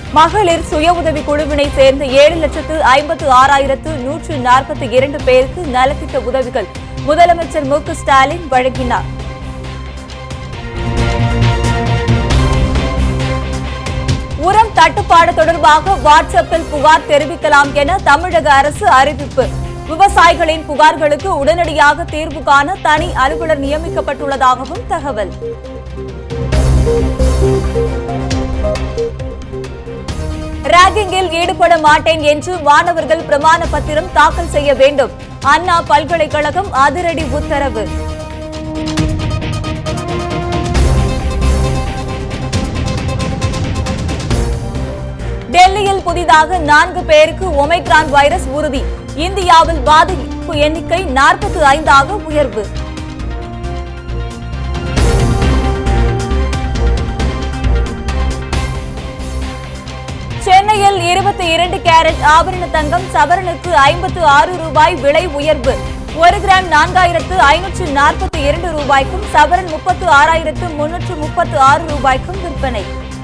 மகளிர் சுய உதவி குழுவினை சேர்ந்த ஏழு லட்சத்து ஐம்பத்து ஆறாயிரத்து நூற்று நாற்பத்தி இரண்டு பேருக்கு நலத்திட்ட உதவிகள் முதலமைச்சர் மு க ஸ்டாலின் வழங்கினார் உரம் தட்டுப்பாடு தொடர்பாக வாட்ஸ்அப்பில் புகார் தெரிவிக்கலாம் என தமிழக அரசு அறிவிப்பு விவசாயிகளின் புகார்களுக்கு உடனடியாக தீர்வு காண தனி அலுவலர் நியமிக்கப்பட்டுள்ளதாகவும் தகவல் ராகிங்கில் ஈடுபட மாட்டேன் என்று மாணவர்கள் பிரமாண பத்திரம் தாக்கல் செய்ய வேண்டும் அண்ணா பல்கலைக்கழகம் அதிரடி உத்தரவு டெல்லியில் புதிதாக நான்கு பேருக்கு ஒமைக்ரான் வைரஸ் உறுதி இந்தியாவில் பாதிப்பு எண்ணிக்கை நாற்பத்தி ஐந்தாக உயர்வு சென்னையில் இருபத்தி இரண்டு கேரட் ஆபரண தங்கம் சவரனுக்கு ஐம்பத்து ஆறு ரூபாய் விலை உயர்வு ஒரு கிராம் நான்காயிரத்து ஐநூற்று நாற்பத்தி இரண்டு ரூபாய்க்கும் சவரன் முப்பத்து ஆறாயிரத்து முன்னூற்று முப்பத்து ஆறு ரூபாய்க்கும் விற்பனை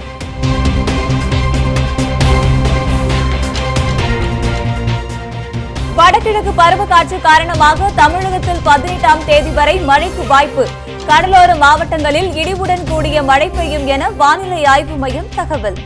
வடகிழக்கு பருவக்காற்று காரணமாக தமிழகத்தில் பதினெட்டாம் தேதி வரை மழைக்கு வாய்ப்பு கடலோர மாவட்டங்களில் இடிவுடன் கூடிய மழை பெய்யும் என வானிலை ஆய்வு மையம் தகவல்